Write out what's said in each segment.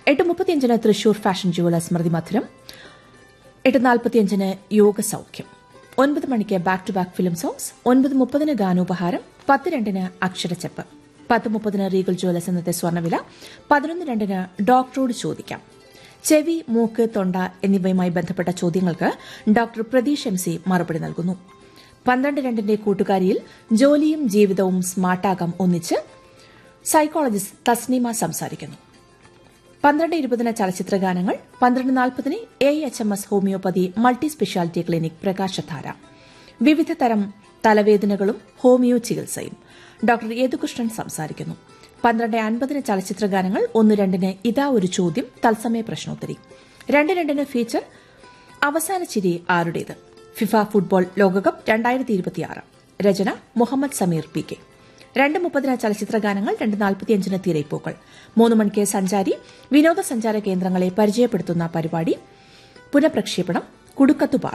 എട്ട് മുപ്പത്തിയഞ്ചിന് Thrissur fashion jewellers സ്മൃതി മധുരം എട്ട് നാൽപ്പത്തിയഞ്ചിന് യോഗ സൌഖ്യം ഒൻപത് മണിക്ക് back to back film songs ഒൻപത് മുപ്പതിന് ഗാനോപഹാരം പത്ത് രണ്ടിന് അക്ഷരച്ചെപ്പ് പത്ത് മുപ്പതിന് റീഗൽ ജുവലേഴ്സ് ഇന്നത്തെ സ്വർണ്ണവില പതിനൊന്ന് രണ്ടിന് ഡോക്ടറോട് ചോദിക്കാം ചെവി മൂക്ക് തൊണ്ട എന്നിവയുമായി ബന്ധപ്പെട്ട ചോദ്യങ്ങൾക്ക് ഡോക്ടർ പ്രതീഷ് എം സി മറുപടി നൽകുന്നു പന്ത്രണ്ട് രണ്ടിന്റെ കൂട്ടുകാരിയിൽ ജോലിയും ജീവിതവും സ്മാർട്ടാകാം ഒന്നിച്ച് സൈക്കോളജിസ്റ്റ് തസ്നീമ സംസാരിക്കുന്നു പന്ത്രണ്ട് ഇരുപതിന് ചലച്ചിത്ര ഗാനങ്ങൾ പന്ത്രണ്ട് നാൽപ്പതിന് A H M S homoeopathy multi speciality clinic Prakashadhara വിവിധ തരം തലവേദനകളും ഹോമിയോ ചികിത്സയും ഡോക്ടർ യേതുകൃഷ്ണൻ സംസാരിക്കുന്നു പന്ത്രണ്ട് അൻപതിന് ചലച്ചിത്ര ഗാനങ്ങൾ ഒന്ന് രണ്ടിന് ഇതാ ഒരു ചോദ്യം തത്സമയ പ്രശ്നോത്തരി രണ്ട് രണ്ടിന് ഫീച്ചർ അവസാന ചിരി ആരുടേത് ഫിഫ ഫുട്ബോൾ ലോകകപ്പ് രണ്ടായിരത്തി ഇരുപത്തിയാറ് രചന മുഹമ്മദ് സമീർ പി കെ രണ്ട് മുപ്പതിന് ചലച്ചിത്ര ഗാനങ്ങൾ രണ്ട് നാൽപ്പത്തിയഞ്ചിന് തിരയിപ്പൂക്കൾ മൂന്ന് മണിക്ക് സഞ്ചാരി വിനോദസഞ്ചാര കേന്ദ്രങ്ങളെ പരിചയപ്പെടുത്തുന്ന പരിപാടി പുനഃപ്രക്ഷേപണം കുടുക്കത്തുപാറ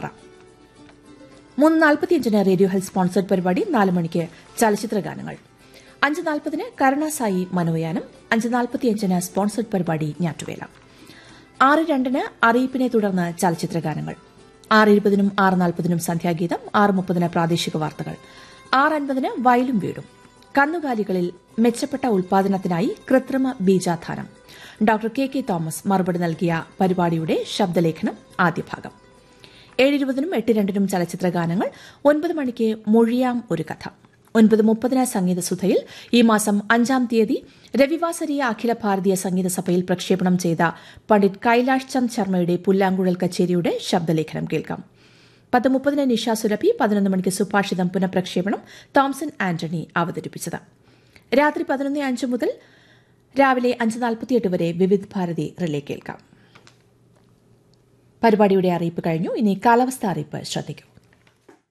മൂന്ന് നാൽപ്പത്തിയഞ്ചിന് റേഡിയോ ഹെൽത്ത് സ്പോൺസർഡ് പരിപാടി നാല് മണിക്ക് ചലച്ചിത്ര ഗാനങ്ങൾ അഞ്ച് നാൽപ്പതിന് കരുണാസായി മനോയാനം അഞ്ച് നാൽപ്പത്തിയഞ്ചിന് സ്പോൺസർഡ് പരിപാടി ഞാറ്റുവേല ആറ് രണ്ടിന് അറിയിപ്പിനെ തുടർന്ന് ചലച്ചിത്ര ഗാനങ്ങൾ ആറ് ഇരുപതിനും ആറ് നാൽപ്പതിനും സന്ധ്യാഗീതം ആറ് മുപ്പതിന് പ്രാദേശിക വാർത്തകൾ ആറ് അൻപതിന് വയലും വീടും കന്നുകാലികളിൽ മെച്ചപ്പെട്ട ഉൽപാദനത്തിനായി കൃത്രിമ ബീജാധാനം ഡോക്ടർ കെ കെ തോമസ് മറുപടി നൽകിയ പരിപാടിയുടെ ശബ്ദലേഖനം ആദ്യ ഭാഗം ഏഴിരുപതിനും എട്ട് രണ്ടിനും ചലച്ചിത്ര ഗാനങ്ങൾ ഒൻപത് മണിക്ക് മൊഴിയാം ഒരു കഥ ഒൻപത് മുപ്പതിന് സംഗീത സുധയിൽ ഈ മാസം അഞ്ചാം തീയതി രവിവാസരീയ അഖില ഭാരതീയ സംഗീത സഭയിൽ പ്രക്ഷേപണം ചെയ്ത പണ്ഡിറ്റ് കൈലാഷ് ചന്ദ് ശർമ്മയുടെ പുല്ലാങ്കുഴൽ കച്ചേരിയുടെ ശബ്ദലേഖനം കേൾക്കാം പത്ത് മുപ്പതിന് നിഷ സുരഭി പതിനൊന്ന് മണിക്ക് സുഭാഷിതം പുനഃപ്രക്ഷേപണം തോംസൺ ആന്റണി അവതരിപ്പിച്ചത് രാത്രി പതിനൊന്ന് അഞ്ച് മുതൽ രാവിലെ അഞ്ച് നാൽപ്പത്തിയെട്ട് വരെ വിവിധ് ഭാരതി റിലേ കേൾക്കാം പരിപാടിയുടെ അറിയിപ്പ് കഴിഞ്ഞു ഇനി കാലാവസ്ഥ അറിയിപ്പ് ശ്രദ്ധിക്കും